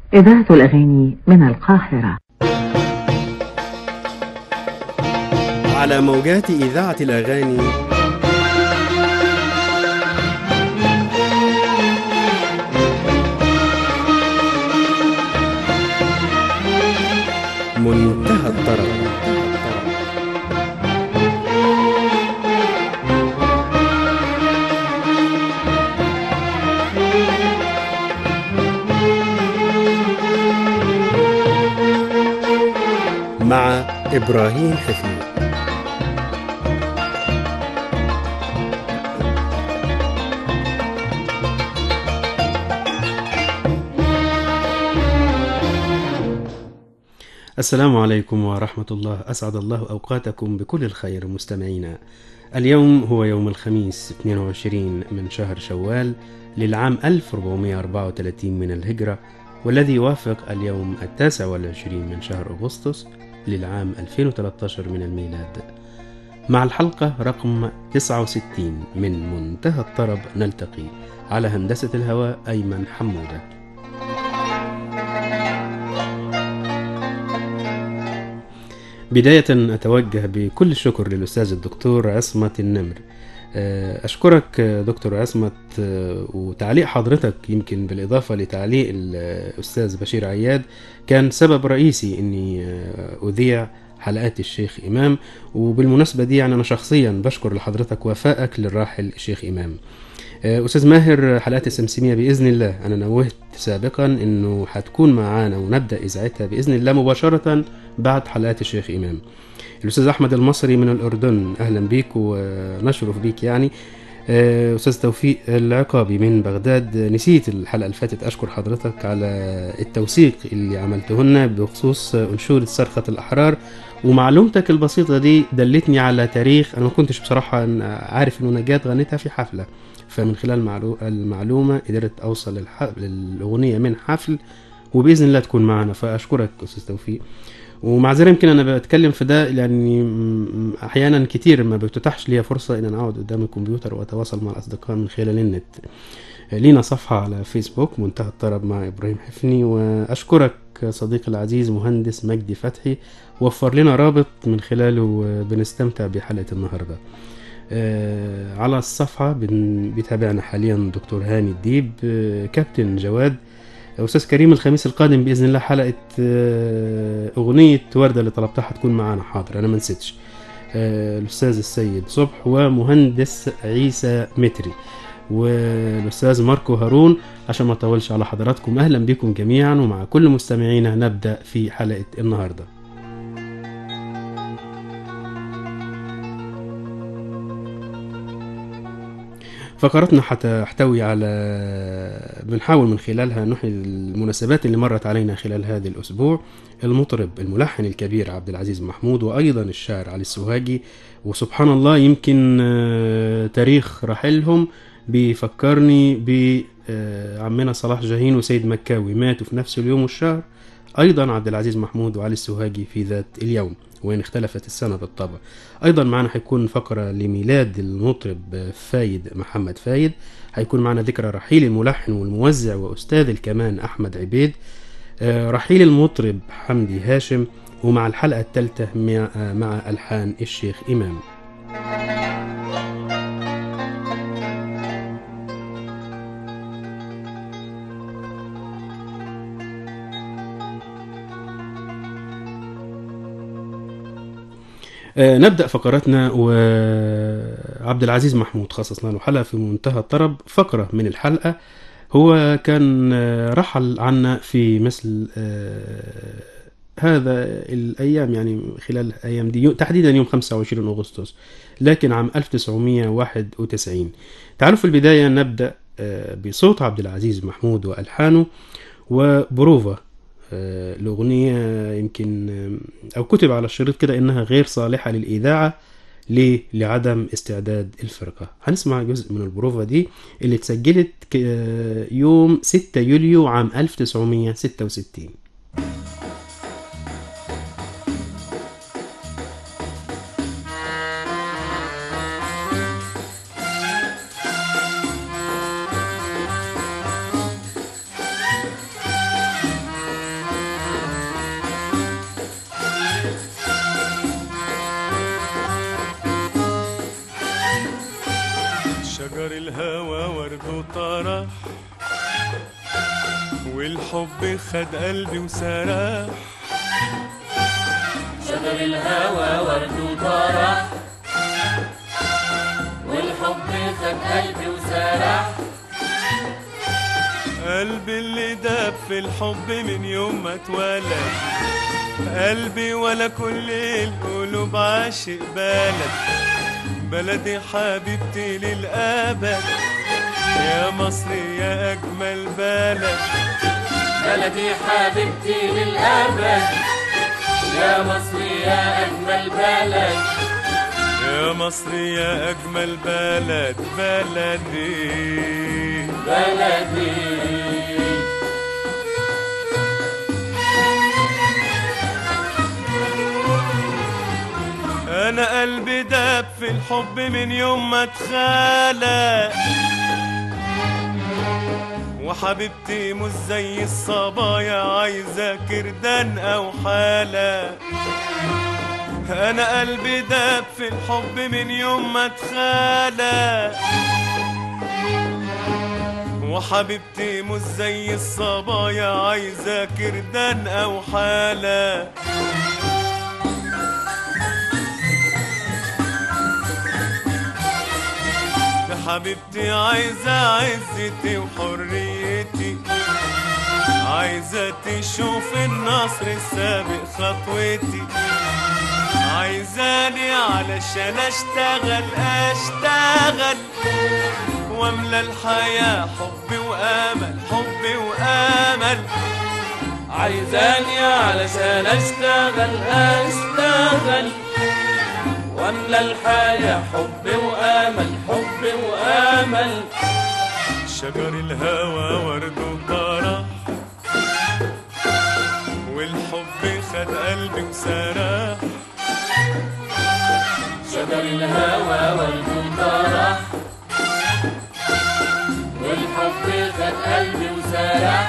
إذاعة الأغاني من القاهرة على موجات إذاعة الأغاني منتهى الطرب مع إبراهيم حفيظ السلام عليكم ورحمة الله أسعد الله أوقاتكم بكل الخير مستمعينا اليوم هو يوم الخميس 22 من شهر شوال للعام 1434 من الهجرة والذي يوافق اليوم التاسع والعشرين من شهر أغسطس للعام 2013 من الميلاد مع الحلقة رقم 69 من منتهى الطرب نلتقي على هندسة الهواء أيمن حمودة بداية أتوجه بكل الشكر للأستاذ الدكتور عصمت النمر أشكرك دكتور عصمت وتعليق حضرتك يمكن بالإضافة لتعليق الأستاذ بشير عياد كان سبب رئيسي أني أذيع حلقات الشيخ إمام وبالمناسبة دي يعني أنا شخصيا بشكر لحضرتك وفائك للراحل الشيخ إمام أستاذ ماهر حلقات السمسمية بإذن الله أنا نوهت سابقا أنه هتكون معانا ونبدأ إذاعتها بإذن الله مباشرة بعد حلقات الشيخ إمام الأستاذ أحمد المصري من الأردن أهلا بيك ونشرف بيك يعني أستاذ توفيق العقابي من بغداد نسيت الحلقة اللي فاتت أشكر حضرتك على التوثيق اللي عملتهن بخصوص أنشورة صرخة الأحرار ومعلومتك البسيطة دي دلتني على تاريخ أنا ما كنتش بصراحة عارف إنه نجاة غنتها في حفلة فمن خلال المعلومة قدرت أوصل للأغنية من حفل وبإذن الله تكون معنا فأشكرك أستاذ توفيق ومعذره يمكن انا بتكلم في ده لاني احيانا كتير ما بتتاحش ليا فرصه ان انا اقعد قدام الكمبيوتر واتواصل مع الاصدقاء من خلال النت لينا صفحه على فيسبوك منتهى الطرب مع ابراهيم حفني واشكرك صديقي العزيز مهندس مجدي فتحي وفر لنا رابط من خلاله بنستمتع بحلقه النهارده على الصفحه بيتابعنا حاليا دكتور هاني الديب كابتن جواد استاذ كريم الخميس القادم باذن الله حلقه اغنيه ورده اللي طلبتها هتكون معانا حاضر انا ما نسيتش الاستاذ السيد صبح ومهندس عيسى متري والاستاذ ماركو هارون عشان ما اطولش على حضراتكم اهلا بكم جميعا ومع كل مستمعينا نبدا في حلقه النهارده فقرتنا هتحتوي على بنحاول من خلالها نحيي المناسبات اللي مرت علينا خلال هذا الأسبوع المطرب الملحن الكبير عبد العزيز محمود وأيضا الشاعر علي السوهاجي وسبحان الله يمكن تاريخ رحلهم بيفكرني بعمنا صلاح جاهين وسيد مكاوي ماتوا في نفس اليوم والشهر أيضا عبد العزيز محمود وعلي السوهاجي في ذات اليوم وإن اختلفت السنة بالطبع أيضا معنا هيكون فقرة لميلاد المطرب فايد محمد فايد هيكون معنا ذكرى رحيل الملحن والموزع وأستاذ الكمان أحمد عبيد رحيل المطرب حمدي هاشم ومع الحلقة الثالثة مع ألحان الشيخ إمام نبدا فقراتنا وعبد العزيز محمود خصصنا له حلقه في منتهى الطرب فقره من الحلقه هو كان رحل عنا في مثل هذا الايام يعني خلال الايام دي تحديدا يوم 25 اغسطس لكن عام 1991 تعالوا في البدايه نبدا بصوت عبد العزيز محمود والحانه وبروفا الأغنية يمكن أو كتب على الشريط كده إنها غير صالحة للإذاعة ليه؟ لعدم استعداد الفرقة هنسمع جزء من البروفا دي اللي اتسجلت يوم 6 يوليو عام 1966 والحب خد قلبي وسرح شجر الهوى ورد وطرح والحب خد قلبي وسرح قلبي اللي داب في الحب من يوم ما اتولد قلبي ولا كل القلوب عاشق بلد بلدي حبيبتي للأبد يا مصر يا أجمل بلد بلدي حبيبتي للأبد يا مصر يا أجمل بلد يا مصر يا أجمل بلد بلدي بلدي أنا قلبي داب في الحب من يوم ما اتخلق وحبيبتي مش زي الصبايا عايزة كردان أو حالة أنا قلبي داب في الحب من يوم ما اتخلق وحبيبتي مش زي الصبايا عايزة كردان أو حالة يا حبيبتي عايزة عزتي وحريتي عايزة تشوف النصر السابق خطوتي عايزاني علشان اشتغل اشتغل واملى الحياة حب وامل حب وامل عايزاني علشان اشتغل اشتغل واملى الحياة حب وامل حب وامل شجر الهوى ورد وطرح والحب خد قلبي وسرح شجر الهوى ورد وطرح والحب خد قلبي وسرح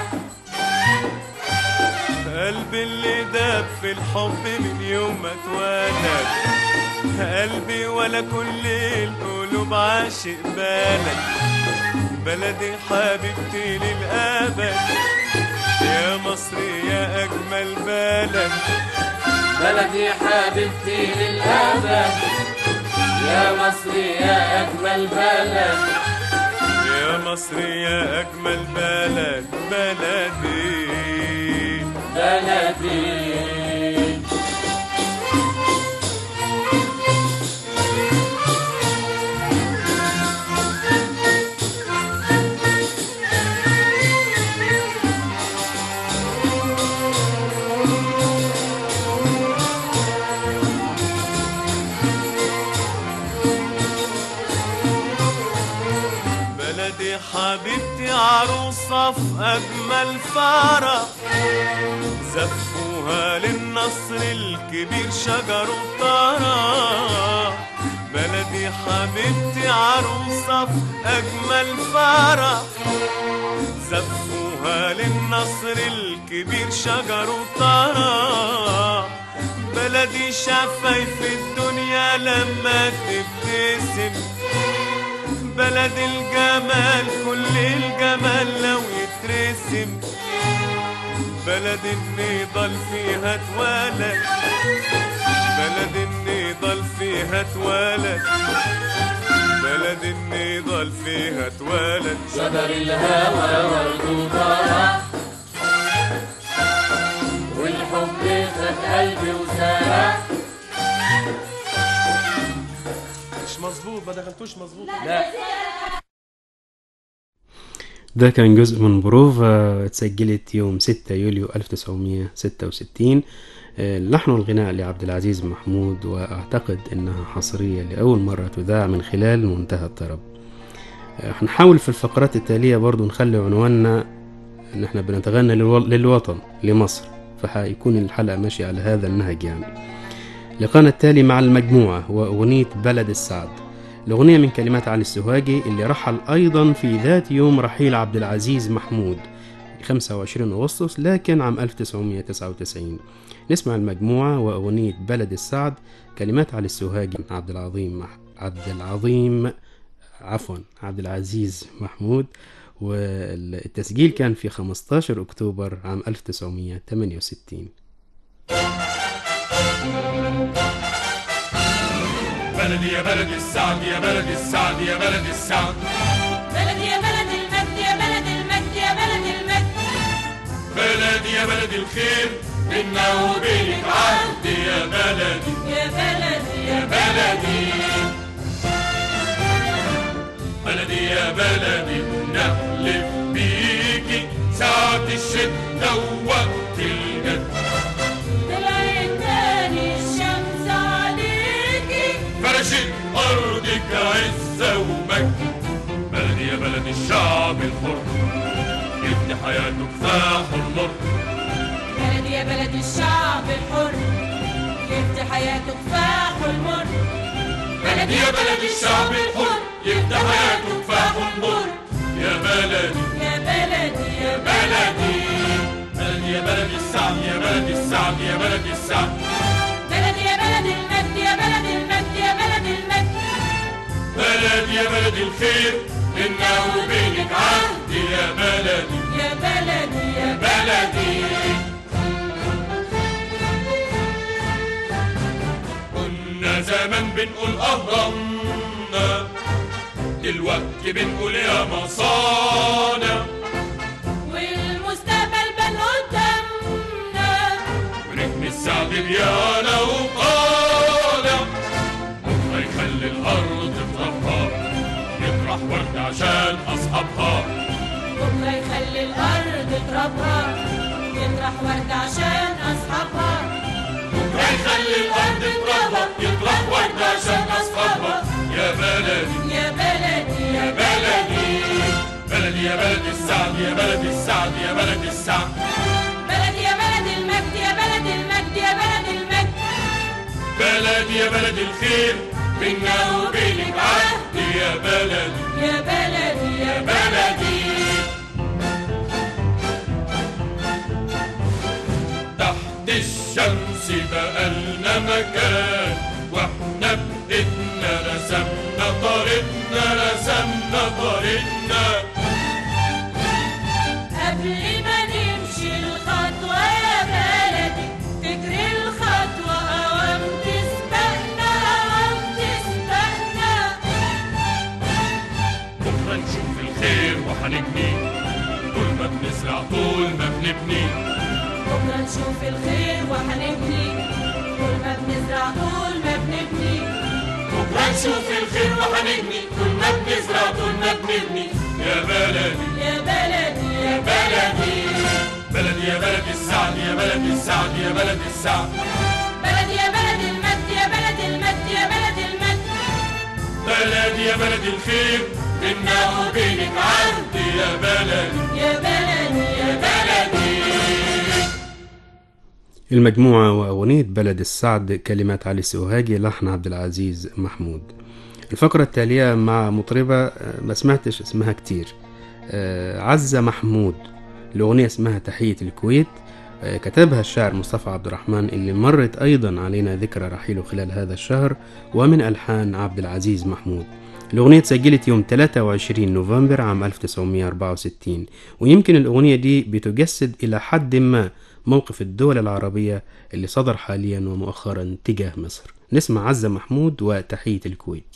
قلبي اللي داب في الحب من يوم ما اتولد قلبي ولا كل القلوب عاشق بلد بلدي حبيبتي للأبد يا مصر يا أجمل بلد بلدي حبيبتي للأبد يا مصر يا أجمل بلد يا مصر يا أجمل بلد بلدي بلدي بلدي حبيبتي عروسة في أجمل فرح زفوها للنصر الكبير شجر وطرح بلدي حبيبتي عروسة في أجمل فرح زفوها للنصر الكبير شجر وطرح بلدي شفايف الدنيا لما تبتسم بلد الجمال كل الجمال لو يترسم بلد النضال فيها اتولد بلد النضال فيها اتولد بلد النضال فيها اتولد شجر الهوى ورد وطرح والحب خد قلبي وسرح مش مظبوط ما دخلتوش مظبوط ده كان جزء من بروفا اتسجلت يوم 6 يوليو 1966 آه، اللحن والغناء لعبد العزيز محمود واعتقد انها حصرية لاول مرة تذاع من خلال منتهى الطرب آه، هنحاول في الفقرات التالية برضو نخلي عنواننا ان احنا بنتغنى للو- للوطن لمصر فهيكون الحلقة ماشية على هذا النهج يعني لقانا التالي مع المجموعة وأغنية بلد السعد الأغنية من كلمات علي السوهاجي اللي رحل أيضا في ذات يوم رحيل عبد العزيز محمود 25 أغسطس لكن عام 1999 نسمع المجموعة وأغنية بلد السعد كلمات علي السوهاجي عبد العظيم مح... عبد العظيم عفوا عبد العزيز محمود والتسجيل كان في 15 أكتوبر عام 1968 بلدي يا بلد السعد يا بلد السعد يا بلد السعد بلدي يا بلد المجد يا بلد المجد يا بلد المجد بلدي يا بلد الخير بينا وبينك عهد يا بلدي يا بلدي يا بلدي بلدي يا بلدي نحلف بيكي ساعة الشدة ووقت الجد طلعت تاني الشمس عليكي فرشت أرضك عزة ومجد بلدي يا بلد الشعب الحر يبني حياته كفاح المر بلدي يا بلد الشعب الحر يفتح حياته كفاح المر بلدي يا بلد الشعب الحر يبدأ حياته كفاح المر يا بلدي يا بلدي يا بلدي بلدي يا بلد السعد يا بلد السعد يا بلد السعد بلدي يا بلد المجد يا بلد المجد يا بلد المجد بلدي يا بلد الخير بينا وبينك عهد يا بلدي يا بلدي يا بلدي كنا زمان بنقول أهرمنا دلوقتي بنقول يا مصانع والمستقبل بان قدامنا ونجم السعد بيانا وطالع بكرة يخلي الأرض ترفرف يطرح ورد عشان أصحابها بكره يخلي الارض تربها يطرح ورد عشان اصحابها بكرة يخلي الأرض ترفرف يطرح ورد عشان أصحابها يا بلدي يا بلدي يا بلدي بلدي يا بلد السعد يا بلد السعد يا بلد السعد بلدي يا بلد المجد يا بلد المجد يا بلد المجد بلدي يا بلد الخير بينا وبينك عهد يا بلدي يا بلدي يا بلدي تحت الشمس بقالنا مكان واحنا بإيدنا رسمنا طريقنا رسمنا طريقنا قبل ما نمشي الخطوة يا بلدي تجري الخطوة أوام تسبقنا أوام تسبقنا بكرة نشوف الخير وهنبني طول ما بنزرع طول ما بنبني بكرة نشوف الخير وهنبني طول ما بنزرع طول ما بنبني بكرة نشوف الخير وهنبني طول ما بنزرع طول ما بنبني يا بلدي يا بلدي يا بلدي بلدي يا بلد السعد يا بلد السعد يا بلد السعد بلدي يا بلد المجد يا بلد المجد يا بلد المجد بلدي يا بلد الخير بينا وبينك عهد يا بلدي يا بلدي يا بلدي المجموعة وأغنية بلد السعد كلمات علي سوهاجي لحن عبد العزيز محمود الفقرة التالية مع مطربة آه، ما سمعتش اسمها كتير آه، عزة محمود الأغنية اسمها تحية الكويت آه، كتبها الشاعر مصطفى عبد الرحمن اللي مرت أيضا علينا ذكرى رحيله خلال هذا الشهر ومن ألحان عبد العزيز محمود الأغنية اتسجلت يوم 23 نوفمبر عام 1964 ويمكن الأغنية دي بتجسد إلى حد ما موقف الدول العربية اللي صدر حاليا ومؤخرا تجاه مصر نسمع عزة محمود وتحية الكويت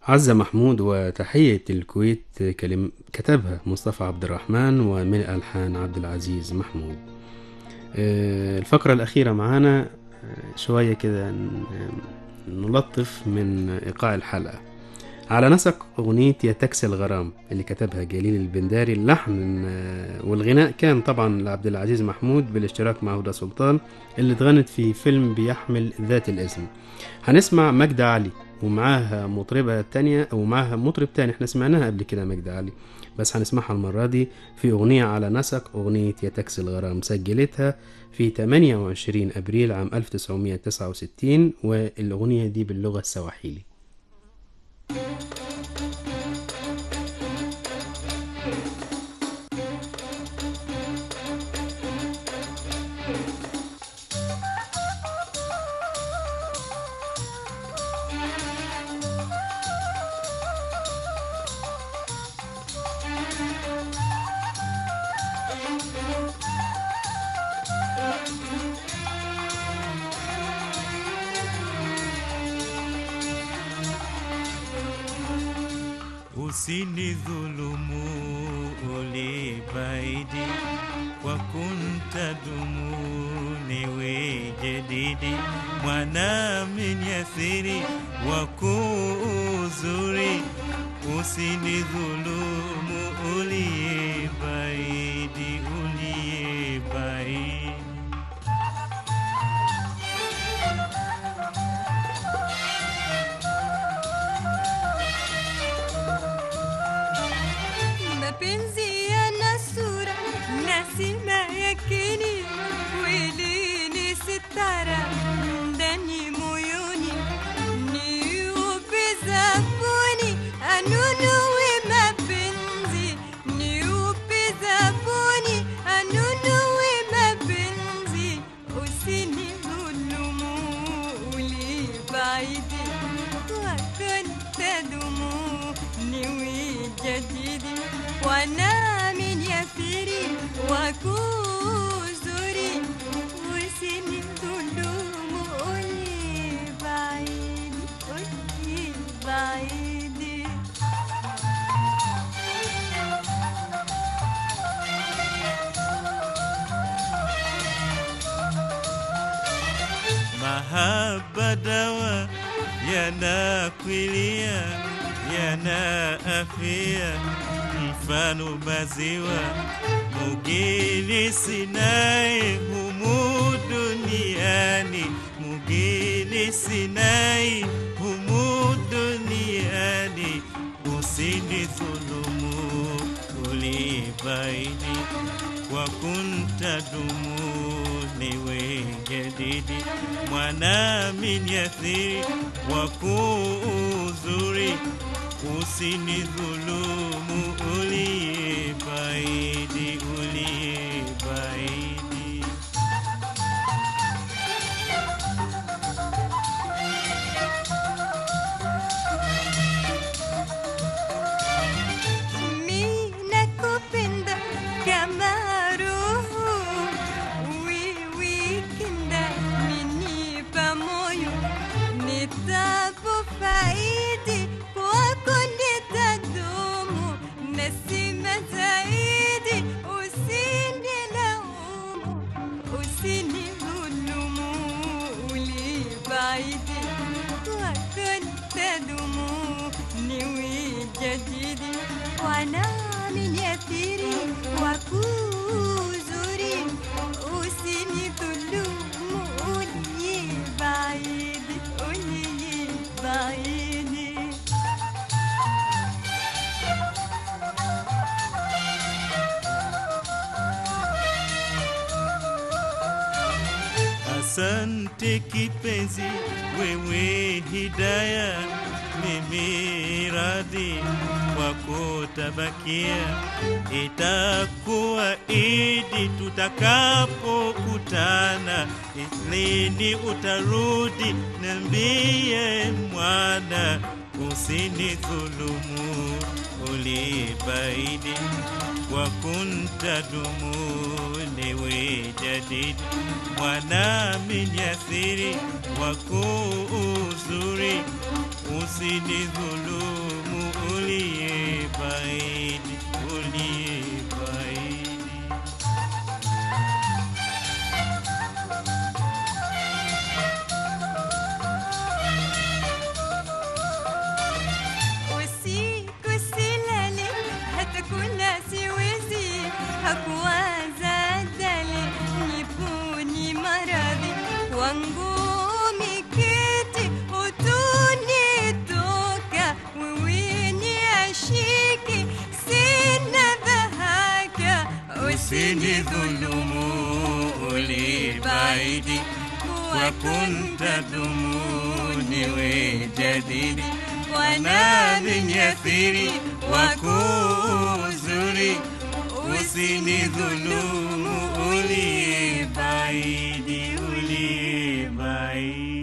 عزة محمود وتحية الكويت كلم كتبها مصطفى عبد الرحمن ومن ألحان عبد العزيز محمود آه، الفقرة الأخيرة معانا آه، شوية كده ن- نلطف من إيقاع الحلقة على نسق أغنية يا تاكسي الغرام اللي كتبها جليل البنداري اللحن آه، والغناء كان طبعا لعبد العزيز محمود بالاشتراك مع هدى سلطان اللي اتغنت في فيلم بيحمل ذات الاسم هنسمع مجدة علي ومعاها مطربة تانية أو معاها مطرب تاني احنا سمعناها قبل كده مجدة علي بس هنسمعها المرة دي في أغنية على نسق أغنية يا تاكسي الغرام سجلتها في 28 أبريل عام 1969 والأغنية دي باللغة السواحيلي usinidhulumu ulibaidi kwa kuntadumu niwe jedidi mwanamin yathiri wa kuuzuri usinidhulumu uliyebaidi uliyebaidi mapenzi yana sura na sima yakini wilini sitara ndani moyoni ni upe zabuni anunuwe mapenzi ni upe zabuni anunuwe mapenzi usinidhulumu ulibaidi wakantadumu niwi jadidi wanamin yathiri wakuzuri usinidhulumu ulibaidi ulibaidi mahaba dawa yanakwilia yana afia mfano maziwa mugili sinai humu duniani mugili sinai humu duniani usinidhulumu ulibaidi kwa kuntadumu niwe jadidi mwanamin yathiri wa kuuzuri usinidhulumu uliyebaidi uliyebaidi Mina kupenda kama roho wiwi kinda minipa moyo nitapofaidi kwako nitadumu nasima zaidi usinilaumu usinidhulumu ulibaidi kwako nitadumu niwi jadidi wanamin yathiri wakuzuri usinidhulumu ulibaidi ulibaidi Asante kipenzi, wewe hidaya, mimi radhi kwako tabakia. Itakuwa idi tutakapokutana, lini utarudi? Niambie mwana, usinidhulumu ulibaidi kwa kuntadumu niwe jadidi mwana min yathiri wa kuuzuri usinidhulumu uliye baidi, uliye baidi. usiku silale hatakula siwezi hakuwaza dali nipuni maradhi wangu mikiti utunitoka wiwini ashiki sina dhahaka usinidhulumu ulibaidi kwa kuntadhumuni wejadidi wanadhinyathiri wakuzuri usinidhulumu ulibaidi ulibaidi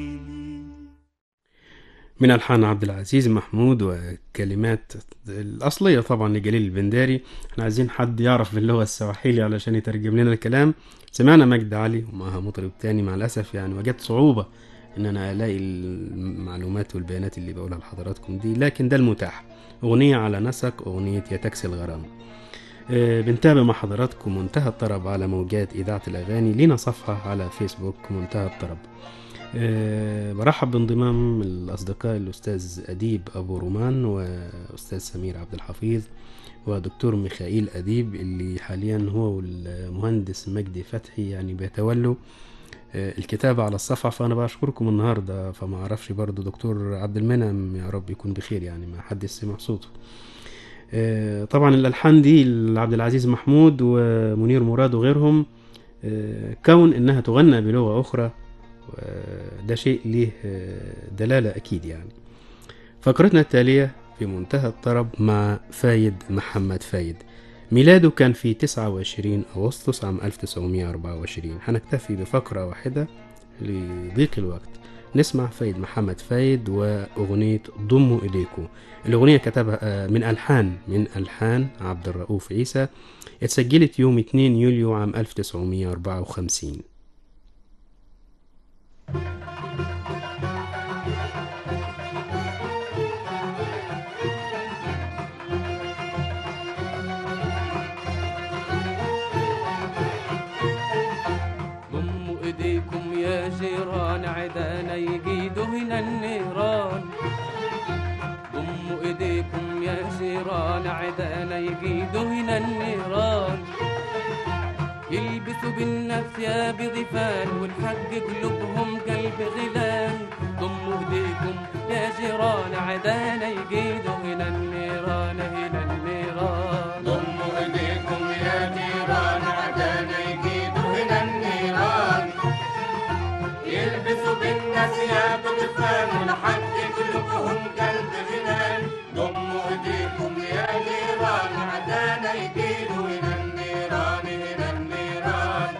من ألحان عبد العزيز محمود وكلمات الأصلية طبعا لجليل البنداري احنا عايزين حد يعرف باللغة السواحيلي علشان يترجم لنا الكلام سمعنا مجد علي ومعها مطرب تاني مع الأسف يعني وجدت صعوبة إن أنا ألاقي المعلومات والبيانات اللي بقولها لحضراتكم دي لكن ده المتاح أغنية على نسق أغنية يا تاكسي الغرام آه، بنتابع مع حضراتكم منتهى الطرب على موجات إذاعة الأغاني لينا صفحة على فيسبوك منتهى الطرب آه، برحب بانضمام الأصدقاء الأستاذ أديب أبو رومان وأستاذ سمير عبد الحفيظ ودكتور ميخائيل أديب اللي حاليا هو والمهندس مجدي فتحي يعني بيتولوا آه، الكتابة على الصفحة فأنا بشكركم النهاردة فما أعرفش برضو دكتور عبد المنعم يا رب يكون بخير يعني ما حد سمع صوته آه، طبعا الألحان دي لعبد العزيز محمود ومنير مراد وغيرهم آه، كون إنها تغنى بلغة أخرى آه، ده شيء ليه آه، دلالة أكيد يعني فقرتنا التالية في منتهى الطرب مع فايد محمد فايد ميلاده كان في 29 أغسطس عام 1924 هنكتفي بفقرة واحدة لضيق الوقت نسمع فايد محمد فايد وأغنية ضموا إليكم الأغنية كتبها آه، من ألحان من ألحان عبد الرؤوف عيسى اتسجلت يوم 2 يوليو عام 1954 ضموا ايديكم يا جيران عدانا يقيدوا هنا النيران ضموا ايديكم يا جيران عدانا يقيدوا هنا النيران يلبسوا بالنا ثياب ضفان والحق قلوبهم قلب غلان ضموا ايديكم يا جيران عدانا يقيدوا هنا النيران هنا النيران ضموا ايديكم يا جيران عدانا يجيدوا هنا النيران يلبسوا بالناس ثياب طفان ولحد قلوبهم قلب غنان ضموا ايديكم يا جيران عدانا يجيدوا هنا النيران هنا النيران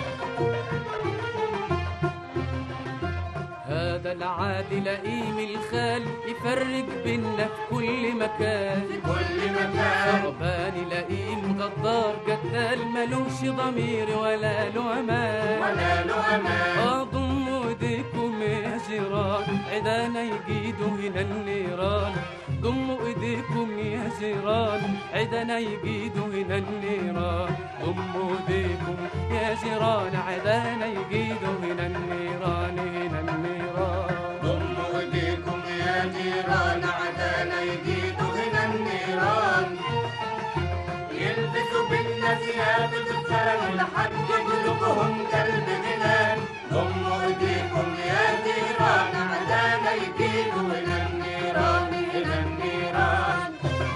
هذا العادي لئيم الخال يفرق بينا في كل مكان كل مكان صعباني لئيم غدار قتال ملوش ضمير ولا له امان ولا له امان اضموا ايديكم يا جيران عدانا يقيدوا هنا النيران ضموا ايديكم يا جيران عدانا يقيدوا هنا النيران ضموا ايديكم يا جيران عدانا يقيدوا هنا النيران هنا النيران ضموا ايديكم يا جيران عدانا يجيدوا هنا النيران يلبسوا بالنا ثياب الدخان لحد قلوبهم قلب غنان ضموا ايديكم يا جيران عدانا يجيدوا هنا النيران هنا النيران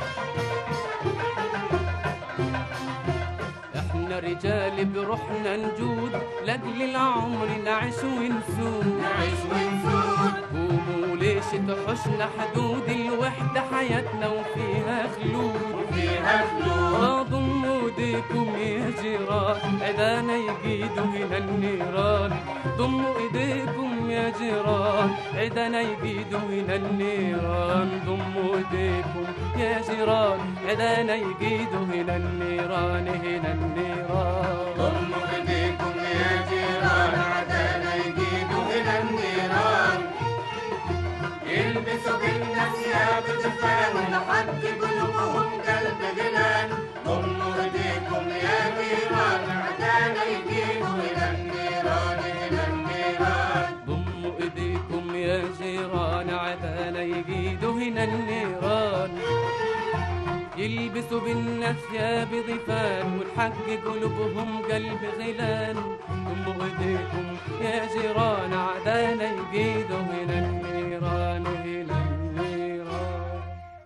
احنا رجال بروحنا نجود لاجل العمر نعيش ونسود نعيش ونفوت قوموا ليش تحشنا حدود الوحدة حياتنا وفيها خلود فيها خلود ضموا ايديكم يا جيران عدانا يقيدوا هنا النيران ضموا ايديكم يا جيران عدانا يقيدوا هنا النيران ضموا ايديكم يا جيران عدانا يقيدوا هنا النيران هنا النيران ضموا ايديكم يا جيران عدانا يجيدوا هنا النيران يلبسوا بالنا ثياب الدفان لحد قلوبهم قلب غلان ضموا ايديكم يا نيران عدانا يجيبوا الى النيران الى النيران ضموا ايديكم يا جيران عدانا يجيدوا هنا النيران يلبسوا بالناس ثياب ضفان والحق قلوبهم قلب غلان ضموا ايديكم يا جيران عدانا يجيدوا هنا النيران هنا النيران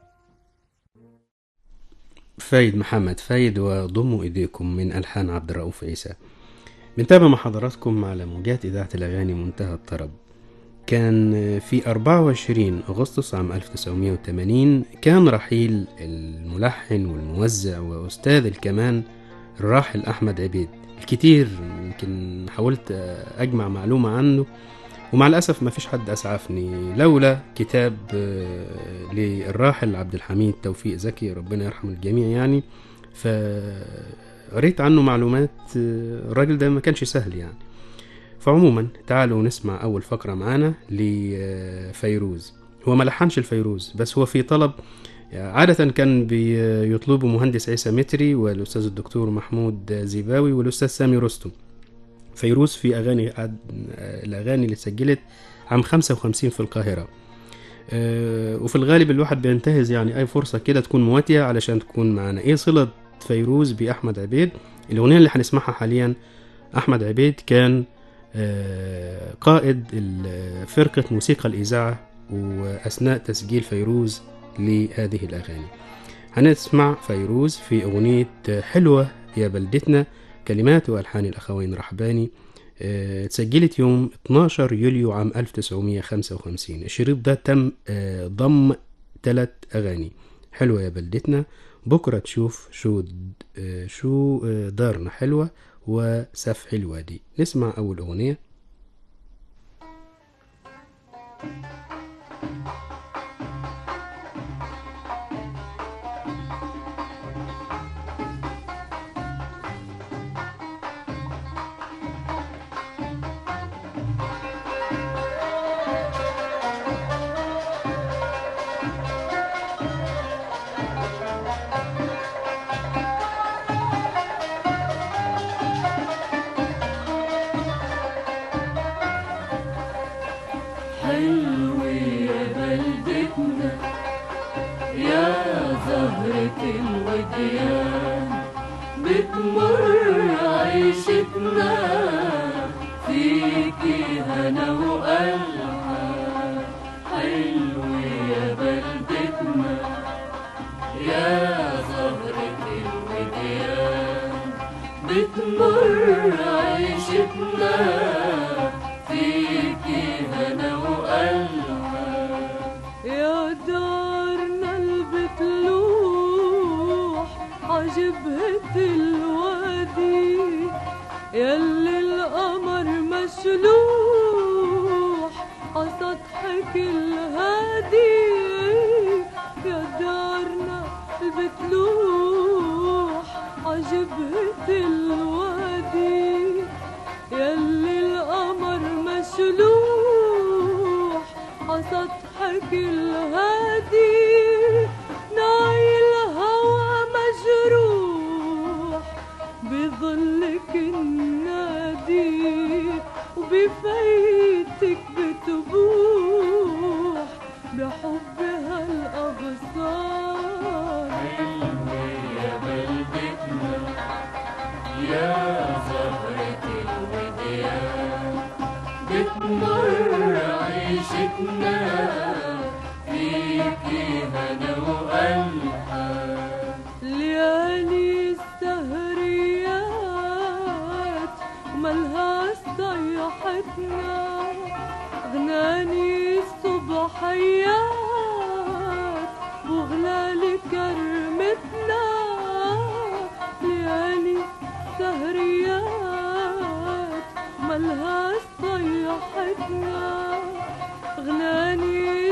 فايد محمد فايد وضموا ايديكم من الحان عبد الرؤوف عيسى بنتابع مع حضراتكم على موجات اذاعه الاغاني منتهى الطرب كان في 24 أغسطس عام 1980 كان رحيل الملحن والموزع وأستاذ الكمان الراحل أحمد عبيد الكتير يمكن حاولت أجمع معلومة عنه ومع الأسف ما فيش حد أسعفني لولا كتاب آه، للراحل عبد الحميد توفيق زكي ربنا يرحم الجميع يعني فقريت عنه معلومات آه، الراجل ده ما كانش سهل يعني فعموما تعالوا نسمع أول فقرة معانا لفيروز هو ما لحنش الفيروز بس هو في طلب عادة كان بيطلبوا مهندس عيسى متري والأستاذ الدكتور محمود زيباوي والأستاذ سامي رستم فيروز في أغاني الأغاني اللي سجلت عام 55 في القاهرة آه، وفي الغالب الواحد بينتهز يعني أي فرصة كده تكون مواتية علشان تكون معانا إيه صلة فيروز بأحمد عبيد الأغنية اللي هنسمعها حاليا أحمد عبيد كان آه، قائد ال- فرقة موسيقى الإذاعة وأثناء تسجيل فيروز لهذه الأغاني هنسمع فيروز في أغنية حلوة يا بلدتنا كلمات وألحان الأخوين رحباني آه، اتسجلت يوم 12 يوليو عام 1955 الشريط ده تم آه، ضم ثلاث أغاني حلوة يا بلدتنا بكرة تشوف شو آه، شو آه، دارنا حلوة وسفح الوادي نسمع أول أغنية حلو يا بلدتنا يا زهرة الوديان بتمر عيشتنا فيكي هنا وألحان حلو يا بلدتنا يا زهرة الوديان بتمر عيشتنا فيكي هنا وألحان يا دارنا البتلوح عجبهة الوادي يلي القمر مشلوح عسطحك الهادي يا دارنا البتلوح عجبهة الوادي يلي القمر مشلوح عسطحك الهادي ناي الهوى مجروح بظلك النادي وبفيتك بتبوح بحبها الأغصان يا بلدتنا يا زهرة الوديان بتمر عيشتنا فيكي هنا وألحان ليالي السهريات وملها صيحتنا غناني الصبحيات وغلال كرمتنا ليالي سهريات ملها صيحتنا غناني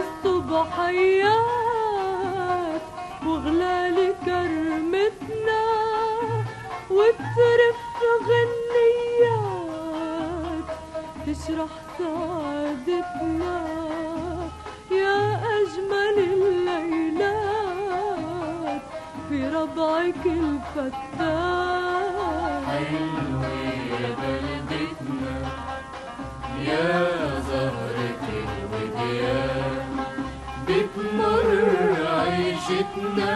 الصبحيات وغلال كرمتنا وترف غنيات تشرح سعادتنا يا أجمل طبعك الفتاح حلو يا بلدتنا يا زهرة الوديان بتمر عيشتنا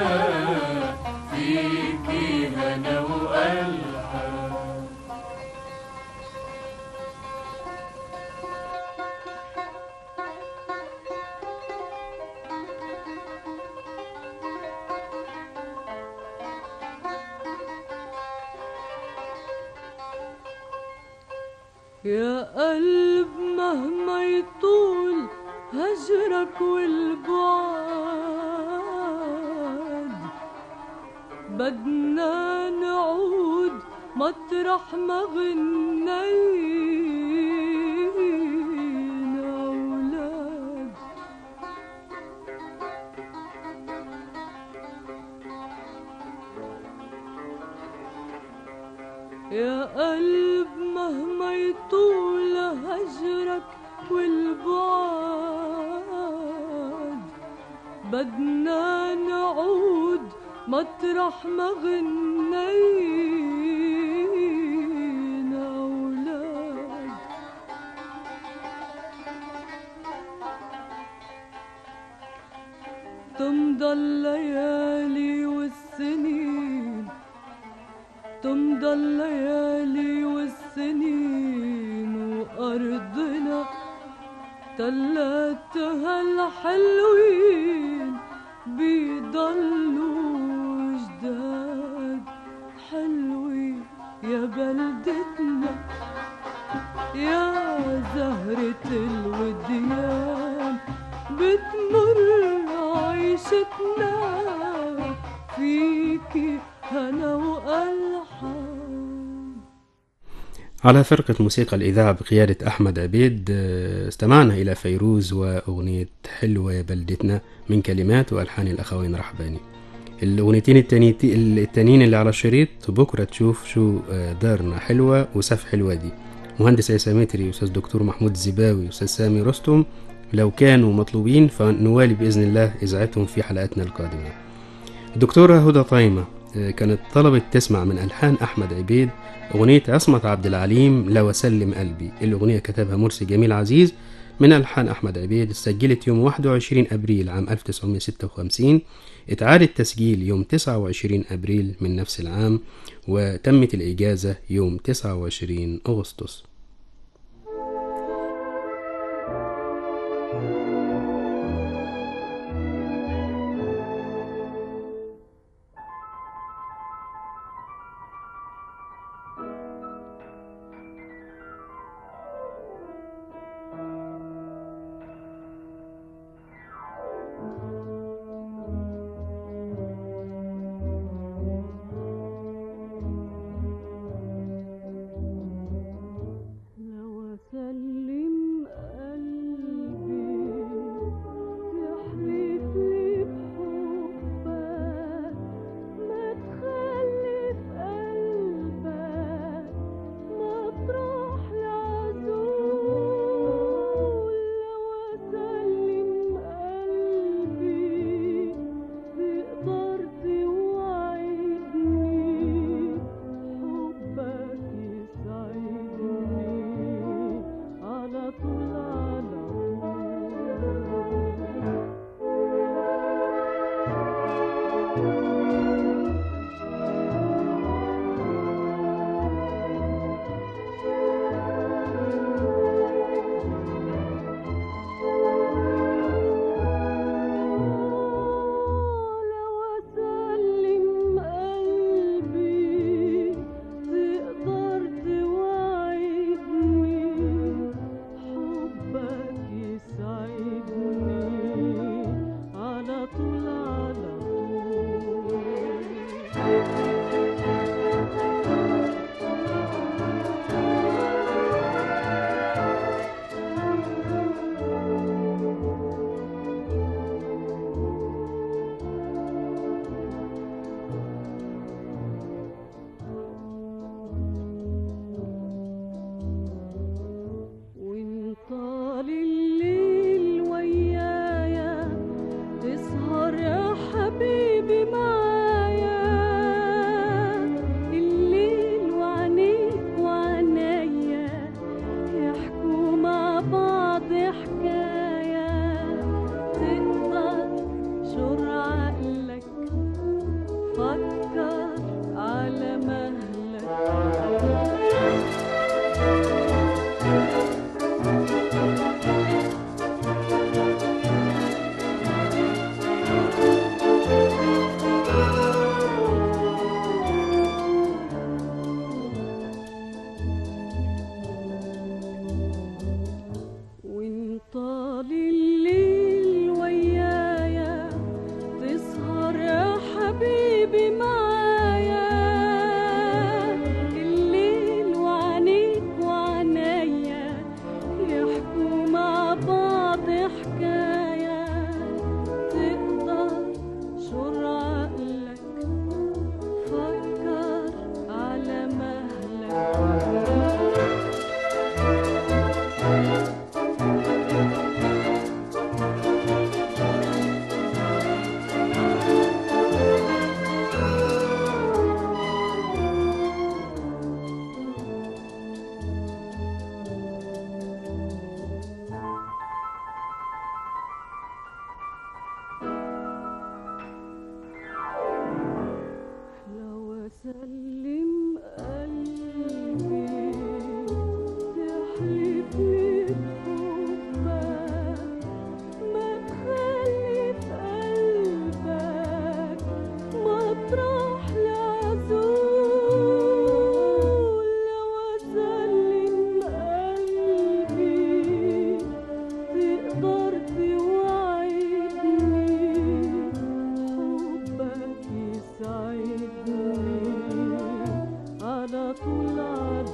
فيكي هنا وألحان يا قلب مهما يطول هجرك والبعد بدنا نعود مطرح ما غنينا أولاد يا قلب مهما يطول هجرك والبعد بدنا نعود مطرح ما غنينا أولاد تمضى الليالي والسنين تمضى الليالي والسنين وأرضنا تلاتها الحلوين بيضلوا جداد حلوين يا بلدتنا يا زهرة الوديان بتمر عيشتنا فيكي هنا وألحان على فرقة موسيقى الإذاعة بقيادة أحمد عبيد آه، استمعنا إلى فيروز وأغنية حلوة يا بلدتنا من كلمات وألحان الأخوين رحباني الأغنيتين التانيتي- التانيين اللي على الشريط بكرة تشوف شو آه، دارنا حلوة وسف حلوة دي مهندس عيسى أستاذ دكتور محمود الزباوي أستاذ سامي رستم لو كانوا مطلوبين فنوالي بإذن الله إذاعتهم في حلقاتنا القادمة الدكتورة هدى طايمة آه، كانت طلبت تسمع من ألحان أحمد عبيد أغنية عصمت عبد العليم لو أسلم قلبي الأغنية كتبها مرسي جميل عزيز من ألحان أحمد عبيد سجلت يوم 21 أبريل عام 1956 اتعاد التسجيل يوم 29 أبريل من نفس العام وتمت الإجازة يوم 29 أغسطس لو أسلم قلبي تحلف لي بحبك ما تخلي في قلبك مطرح العزول لو أسلم قلبي تقدر توعدني حبك يسعدني على طول على طول لو أسلم قلبي تقدر توعدني حبك يسعدني على طول على طول فكر على مهلك وان طال الليل ويايا تسهر يا حبيبي معايا الليل وعنيك وعنايا يحكوا مع بعض حكاية تقدر شر عقلك فكر على مهلك لو اسلم قلبي تحلف لي بحبك ما تخلي في قلبك مطرح العزول لو اسلم قلبي تقدر توعدني حبك يسعدني على طول على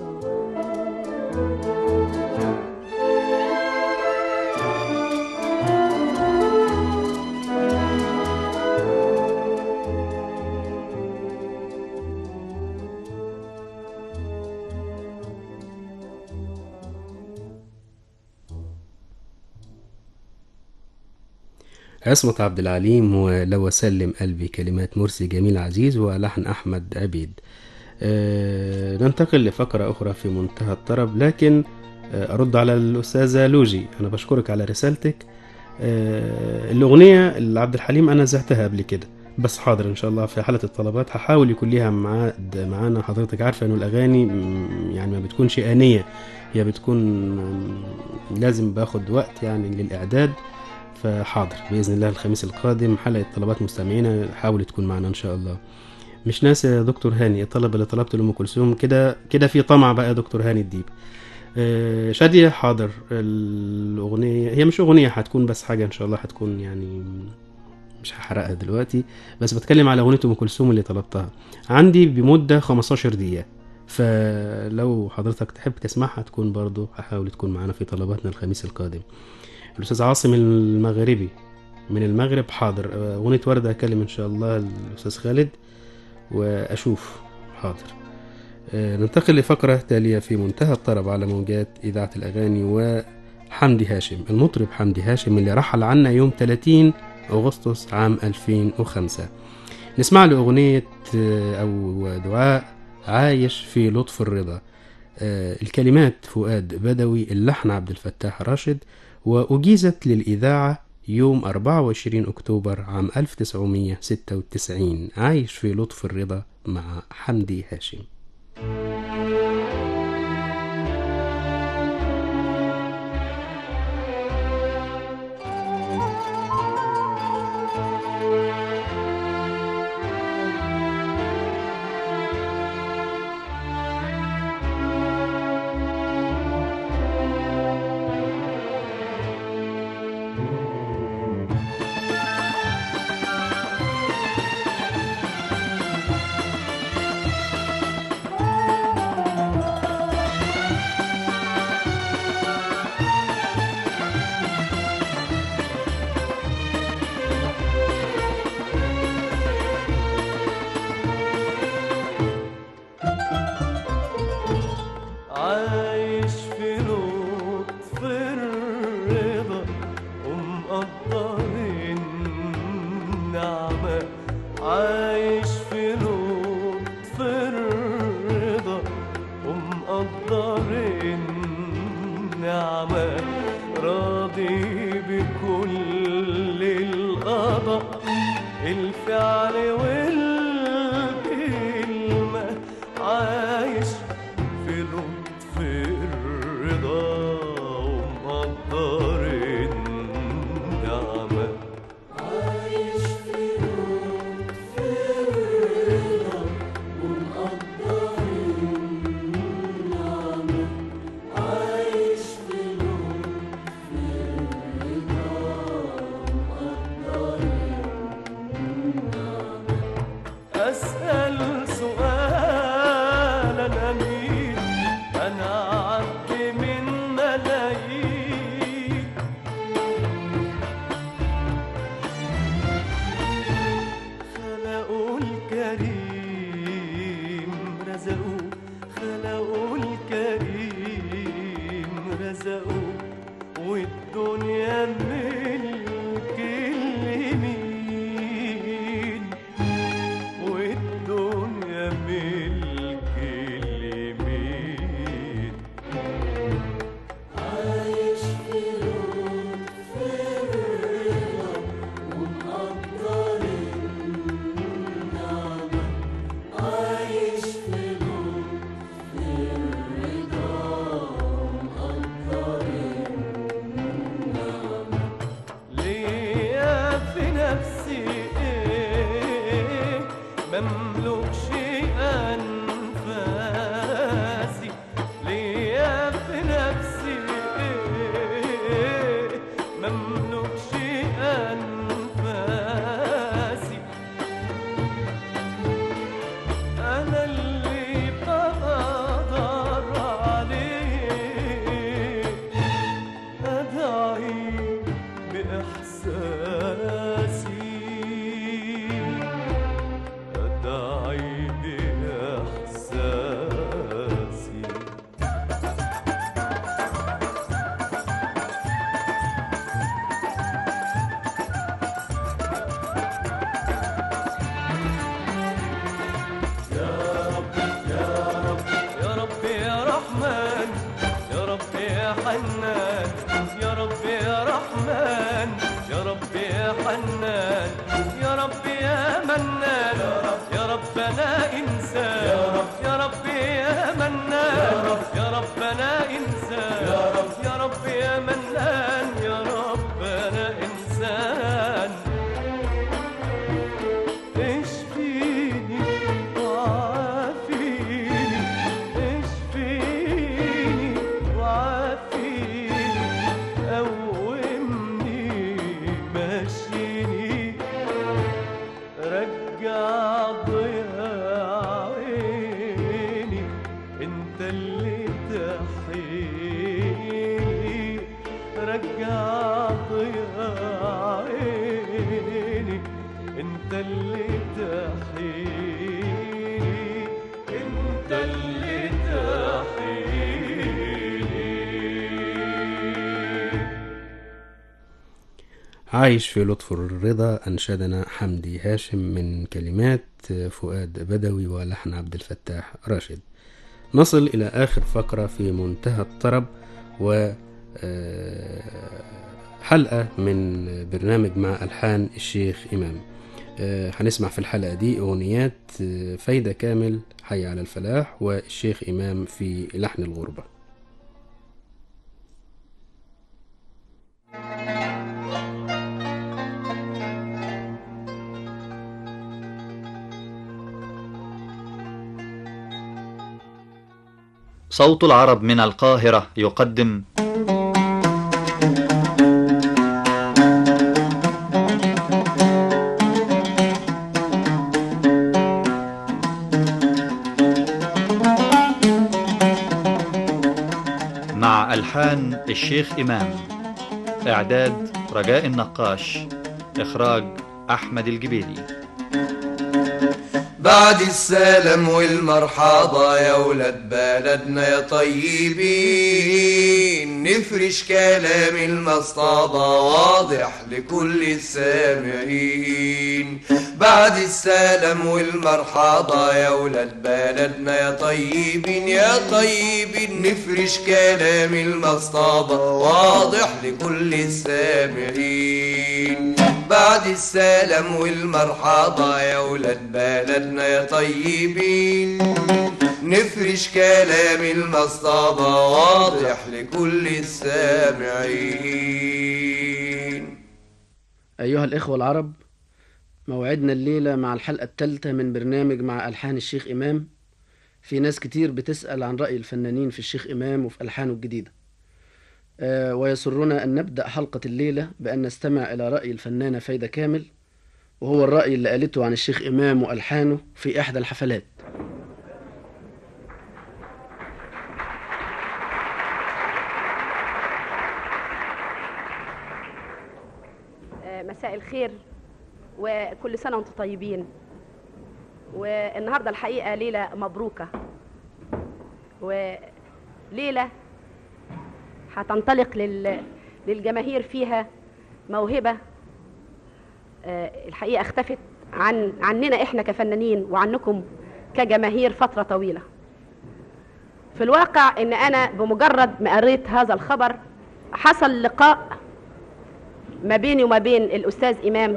عصمت عبد العليم ولو سلم قلبي كلمات مرسي جميل عزيز ولحن أحمد عبيد آه ننتقل لفقرة أخرى في منتهى الطرب لكن آه أرد على الأستاذة لوجي أنا بشكرك على رسالتك آه الأغنية اللي عبد الحليم أنا زهتها قبل كده بس حاضر إن شاء الله في حالة الطلبات هحاول يكون ليها ميعاد معانا حضرتك عارفة إنه الأغاني م، يعني ما بتكونش آنية هي بتكون م، لازم باخد وقت يعني للإعداد فحاضر باذن الله الخميس القادم حلقه طلبات مستمعينا حاول تكون معنا ان شاء الله مش ناسي يا دكتور هاني الطلب اللي طلبته لام كلثوم كده كده في طمع بقى يا دكتور هاني الديب آه، شادية حاضر الأغنية هي مش أغنية هتكون بس حاجة إن شاء الله هتكون يعني مش هحرقها دلوقتي بس بتكلم على أغنية أم كلثوم اللي طلبتها عندي بمدة 15 دقيقة فلو حضرتك تحب تسمعها تكون برضو هحاول تكون معانا في طلباتنا الخميس القادم الأستاذ عاصم المغربي من المغرب حاضر آه، أغنية وردة أكلم إن شاء الله الأستاذ خالد وأشوف حاضر آه، ننتقل لفقرة تالية في منتهى الطرب على موجات إذاعة الأغاني وحمدي هاشم المطرب حمدي هاشم اللي رحل عنا يوم 30 أغسطس عام 2005 نسمع له أغنية آه، أو دعاء عايش في لطف الرضا آه، الكلمات فؤاد بدوي اللحن عبد الفتاح راشد وأجيزت للإذاعة يوم 24 أكتوبر عام 1996 عايش في لطف الرضا مع حمدي هاشم عايش في لطف الرضا ومقدر النعمة عايش في لطف الرضا ومقدر النعمة راضي بكل القضاء الفعل والقدر أسأل سؤالا أمين أنا عبد من ملايين خلقوا الكريم رزقوا خلقوا الكريم رزقوا والدنيا ملك اليمين والدنيا ملك اليمين عايش في لطف الرضا ومقدر النعمة عايش في لطف الرضا ومقدر النعمة ليا في نفسي ايه مملكش انفاسي ليا في نفسي ايه مملكش انفاسي انا اللي بقدر عليه ادعي باحساسي ادعي باحساسي يا رب يا رحمن يا رب يا حنان يا رب يا رحمن يا رب يا حنان يا رب يا منان يا ربنا إنسان يا رب يا منان يا ربنا إنسان يا رب يا منان يا ربنا إنسان اشفيني وعافيني اشفيني وعافيني قومني مشيني رجع ضياء عيني انت اللي تحييني رجع ضياء عيني انت اللي تحييني انت اللي تحييني عايش في لطف الرضا أنشدنا حمدي هاشم من كلمات فؤاد بدوي ولحن عبد الفتاح راشد نصل إلى آخر فقرة في منتهى الطرب و آه، حلقة من برنامج مع ألحان الشيخ إمام آه، هنسمع في الحلقة دي أغنيات آه، فايدة كامل حي على الفلاح والشيخ إمام في لحن الغربة صوت العرب من القاهرة يقدم مع ألحان الشيخ إمام إعداد رجاء النقاش إخراج أحمد الجبيلي بعد السلام والمرحبا يا ولاد بلدنا يا طيبين نفرش كلام المصطبة واضح لكل السامعين بعد السلام والمرحبا يا ولاد بلدنا يا طيبين يا طيبين نفرش كلام المصطبة واضح لكل السامعين بعد السلام والمرحبا يا ولاد بلدنا يا طيبين نفرش كلام المصطبة واضح لكل السامعين أيها الإخوة العرب موعدنا الليلة مع الحلقة الثالثة من برنامج مع ألحان الشيخ إمام في ناس كتير بتسأل عن رأي الفنانين في الشيخ إمام وفي ألحانه الجديدة آه، ويسرنا أن نبدأ حلقة الليلة بأن نستمع إلى رأي الفنانة فايدة كامل وهو الرأي اللي قالته عن الشيخ إمام وألحانه في إحدى الحفلات آه، مساء الخير وكل سنة وانتم طيبين والنهاردة الحقيقة ليلة مبروكة وليلة هتنطلق لل... للجماهير فيها موهبة آه، الحقيقة اختفت عن عننا احنا كفنانين وعنكم كجماهير فترة طويلة في الواقع ان انا بمجرد ما قريت هذا الخبر حصل لقاء ما بيني وما بين الأستاذ إمام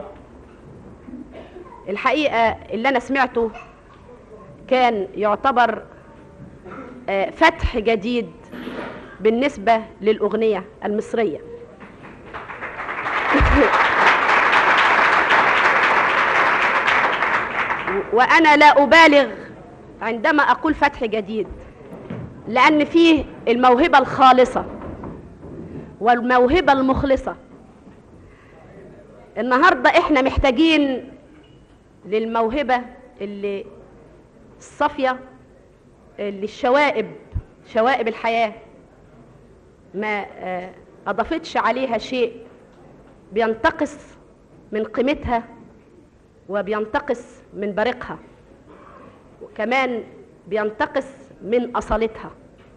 الحقيقة اللي أنا سمعته كان يعتبر آه، فتح جديد بالنسبة للأغنية المصرية وأنا لا أبالغ عندما أقول فتح جديد لأن فيه الموهبة الخالصة والموهبة المخلصة النهارده احنا محتاجين للموهبه اللي الصافيه اللي الشوائب شوائب الحياه ما آه، اضافتش عليها شيء بينتقص من قيمتها وبينتقص من بريقها وكمان بينتقص من اصالتها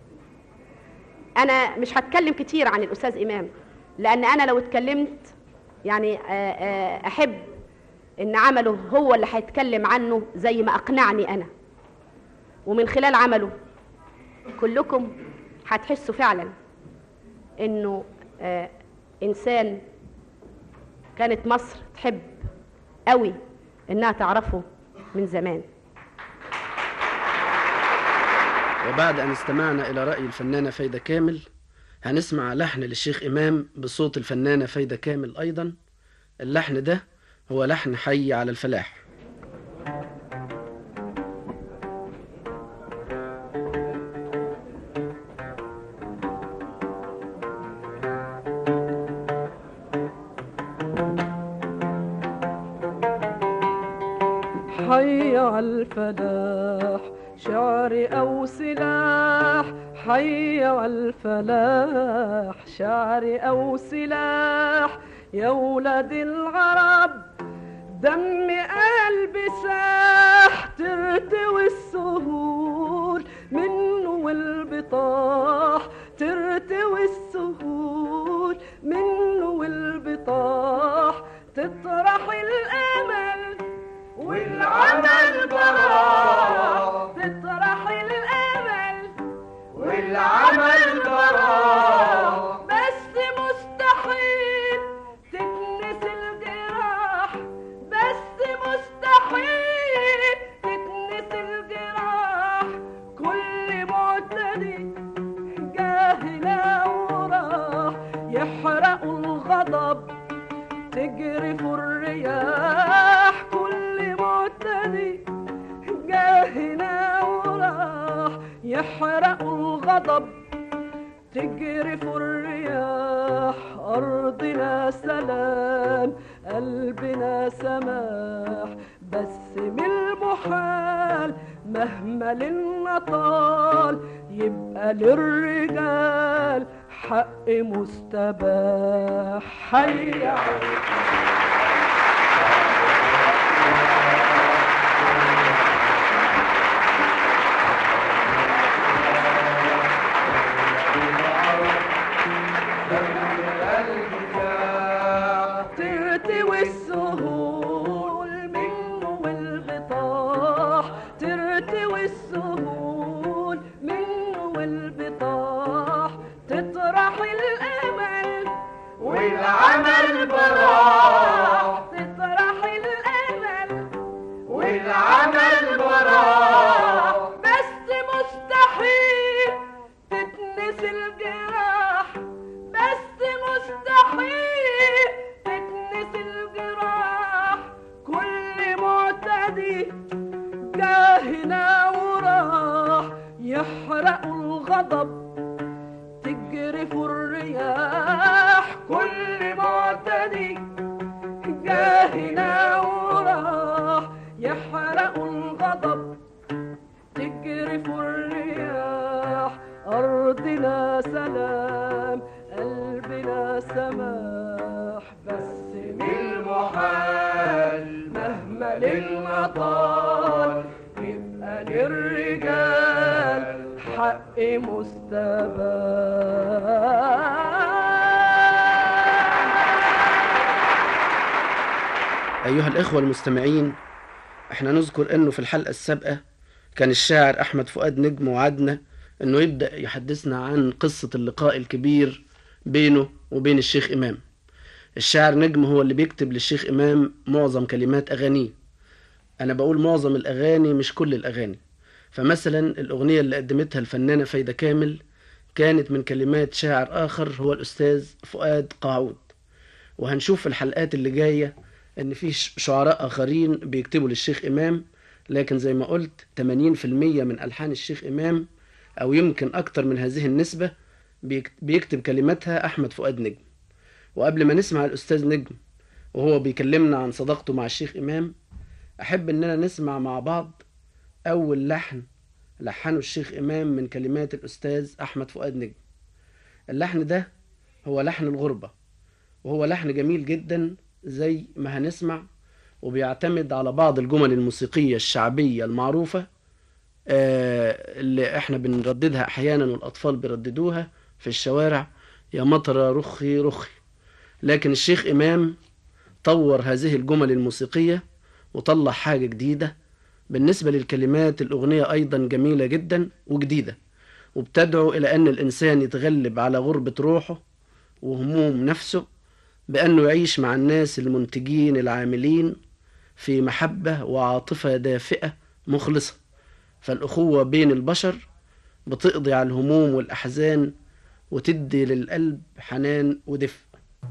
انا مش هتكلم كتير عن الاستاذ امام لان انا لو اتكلمت يعني آه، آه، احب ان عمله هو اللي هيتكلم عنه زي ما اقنعني انا ومن خلال عمله كلكم هتحسوا فعلا انه آه، انسان كانت مصر تحب قوي انها تعرفه من زمان وبعد أن استمعنا إلى رأي الفنانة فايدة كامل هنسمع لحن للشيخ إمام بصوت الفنانة فايدة كامل أيضا اللحن ده هو لحن حي على الفلاح حي على الفلاح شعري أو سلاح حي على الفلاح شعري أو سلاح يا ولاد العرب دم قلبي ساح ترتوي السهول منه والبطاح ترتوي السهول منه والبطاح تطرح الأمل والعمل براح تطرح الامل والعمل براح بس مستحيل تكنس الجراح بس مستحيل تكنس الجراح كل معتدي جاهنا وراح يحرقوا الغضب تجرف الرياح كل معتدي جاهنا وراح يحرقوا الغضب تجرف الرياح أرضنا سلام قلبنا سماح بس من المحال مهما لنا طال يبقى للرجال حق مستباح حي على ترتوي السهول منه والبطاح ترتوي السهول منه والبطاح تطرح الامل والعمل براح تطرح الامل والعمل براح بس مستحيل تتنس الجراح بس مستحيل تتنس الجراح كل معتدي جاهنا وراح يحرقوا الغضب تجرف الرياح كل معتدي جاهنا وراح مطال يبقى للرجال حق مستبان أيها الإخوة المستمعين احنا نذكر أنه في الحلقة السابقة كان الشاعر أحمد فؤاد نجم وعدنا أنه يبدأ يحدثنا عن قصة اللقاء الكبير بينه وبين الشيخ إمام الشاعر نجم هو اللي بيكتب للشيخ إمام معظم كلمات أغانيه أنا بقول معظم الأغاني مش كل الأغاني فمثلا الأغنية اللي قدمتها الفنانة فايدة كامل كانت من كلمات شاعر آخر هو الأستاذ فؤاد قاعود وهنشوف في الحلقات اللي جاية إن في ش- شعراء آخرين بيكتبوا للشيخ إمام لكن زي ما قلت 80% من ألحان الشيخ إمام أو يمكن أكتر من هذه النسبة بيك- بيكتب كلماتها أحمد فؤاد نجم وقبل ما نسمع الأستاذ نجم وهو بيكلمنا عن صداقته مع الشيخ إمام أحب إننا نسمع مع بعض أول لحن لحنه الشيخ إمام من كلمات الأستاذ أحمد فؤاد نجم اللحن ده هو لحن الغربة وهو لحن جميل جدا زي ما هنسمع وبيعتمد على بعض الجمل الموسيقية الشعبية المعروفة آه، اللي احنا بنرددها أحيانا والأطفال بيرددوها في الشوارع يا مطر رخي رخي لكن الشيخ إمام طور هذه الجمل الموسيقية وطلع حاجة جديدة بالنسبة للكلمات الأغنية أيضا جميلة جدا وجديدة وبتدعو إلى أن الإنسان يتغلب على غربة روحه وهموم نفسه بأنه يعيش مع الناس المنتجين العاملين في محبة وعاطفة دافئة مخلصة فالأخوة بين البشر بتقضي على الهموم والأحزان وتدي للقلب حنان ودفء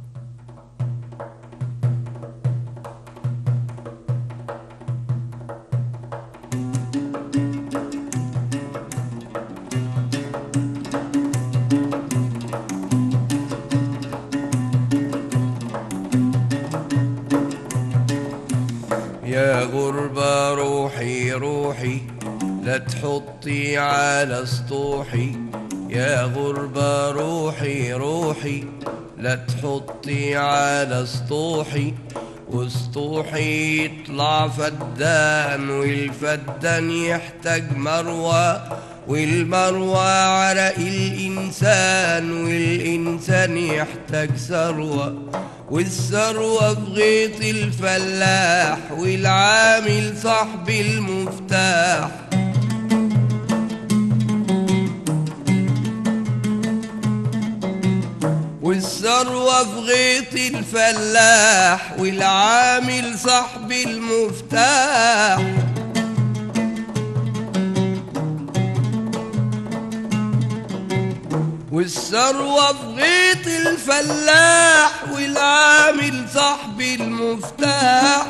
يا غربة روحي روحي لا تحطي على سطوحي يا غربة روحي روحي لا تحطي على سطوحي وسطوحي يطلع فدان والفدان يحتاج مروى والمروى عرق الإنسان والإنسان يحتاج ثروة والثروة في غيط الفلاح والعامل صاحب المفتاح والثروة في غيط الفلاح والعامل صاحب المفتاح والثروة في غيط الفلاح والعامل صاحب المفتاح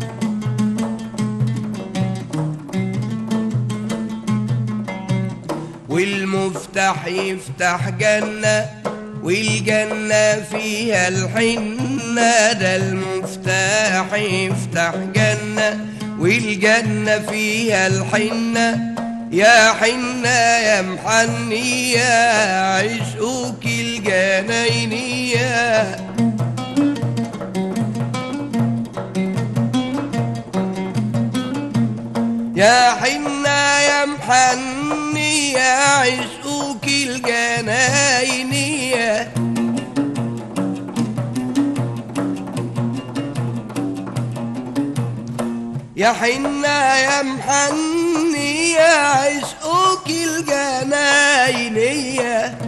والمفتاح يفتح جنة والجنة فيها الحنة ده المفتاح يفتح جنة والجنة فيها الحنة يا حنة يا محنية عشقك الجناينية يا حنة يا محنية عشقك الجناينية يا حنة يا محنية عشقك الجناينية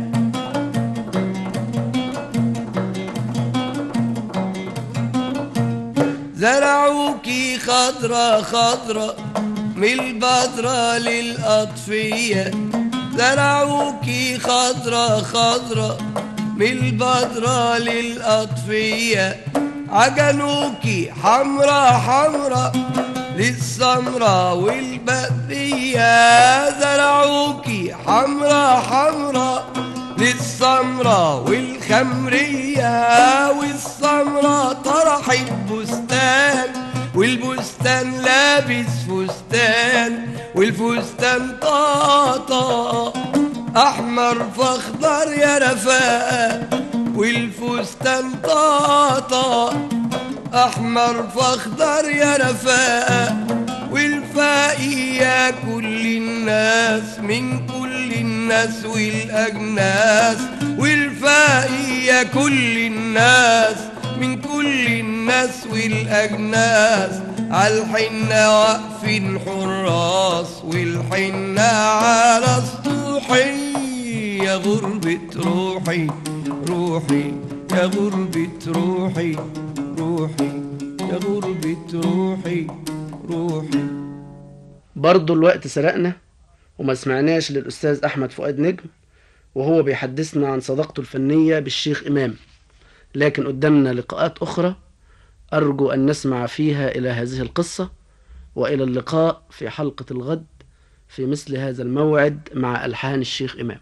زرعوكي خضرة خضرة من البذرة للأطفية زرعوكي خضرة خضرة من البذرة للأطفية عجنوكي حمرة حمرة للسمرة والبدية زرعوكي حمرة حمرة للسمرة والخمرية والسمرة طرحت بستان والبستان لابس فستان والفستان طاطا احمر فاخضر يا رفاق والفستان طاطا احمر فاخضر يا رفاقة والفائي يا كل الناس من كل الناس والاجناس والفائي يا كل الناس من كل الناس والاجناس عالحنة واقفين حراس والحنة على سطوحي يا غربة روحي روحي يا غربة روحي روحي يا غربة روحي روحي برضه الوقت سرقنا وما سمعناش للأستاذ أحمد فؤاد نجم وهو بيحدثنا عن صداقته الفنية بالشيخ إمام لكن قدامنا لقاءات أخرى أرجو أن نسمع فيها إلى هذه القصة وإلى اللقاء في حلقة الغد في مثل هذا الموعد مع ألحان الشيخ إمام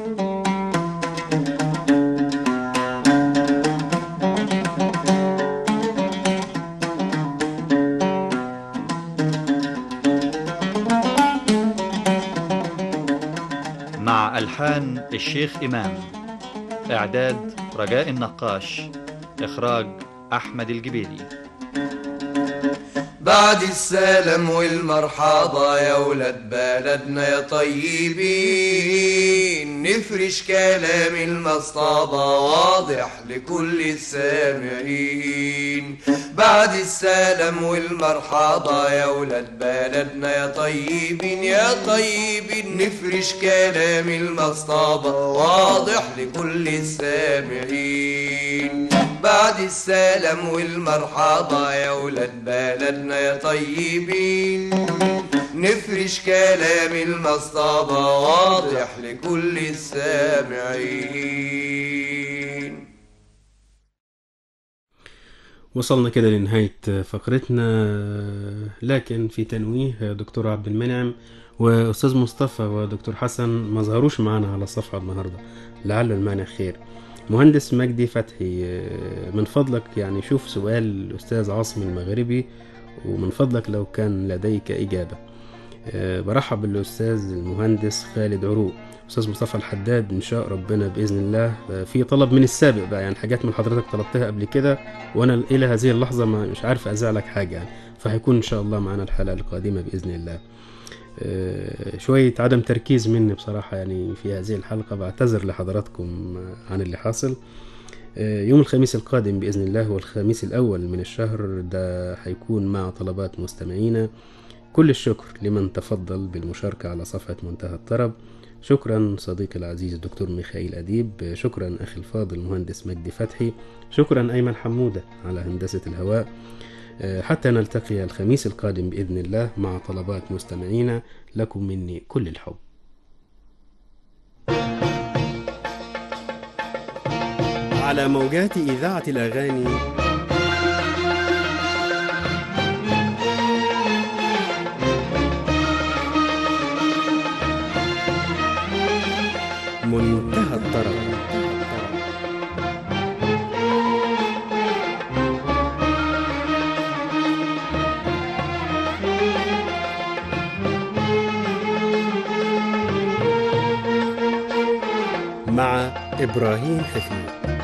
مع ألحان الشيخ إمام إعداد رجاء النقاش إخراج أحمد الجبيلي بعد السلام والمرحبا يا ولاد بلدنا يا طيبين نفرش كلام المصطبة واضح لكل السامعين بعد السلام والمرحبا يا ولاد بلدنا يا طيبين يا طيبين نفرش كلام المصطبة واضح لكل السامعين بعد السلام والمرحبا يا ولاد بلدنا يا طيبين نفرش كلام المصطبة واضح لكل السامعين وصلنا كده لنهاية فقرتنا لكن في تنويه دكتور عبد المنعم وأستاذ مصطفى ودكتور حسن ما ظهروش معنا على الصفحة النهاردة لعل المانع خير مهندس مجدي فتحي من فضلك يعني شوف سؤال الأستاذ عاصم المغربي ومن فضلك لو كان لديك إجابة برحب بالأستاذ المهندس خالد عروق أستاذ مصطفى الحداد إن شاء ربنا بإذن الله في طلب من السابق بقى يعني حاجات من حضرتك طلبتها قبل كده وأنا إلى هذه اللحظة ما مش عارف أزع لك حاجة يعني فهيكون إن شاء الله معنا الحلقة القادمة بإذن الله شوية عدم تركيز مني بصراحة يعني في هذه الحلقة بعتذر لحضراتكم عن اللي حاصل يوم الخميس القادم بإذن الله هو الخميس الأول من الشهر ده هيكون مع طلبات مستمعينا كل الشكر لمن تفضل بالمشاركة على صفحة منتهى الطرب شكرا صديقي العزيز الدكتور ميخائيل أديب شكرا أخي الفاضل المهندس مجدي فتحي شكرا أيمن حمودة على هندسة الهواء حتى نلتقي الخميس القادم بإذن الله مع طلبات مستمعينا لكم مني كل الحب على موجات إذاعة الأغاني منتهى الطرب مع إبراهيم حفيظ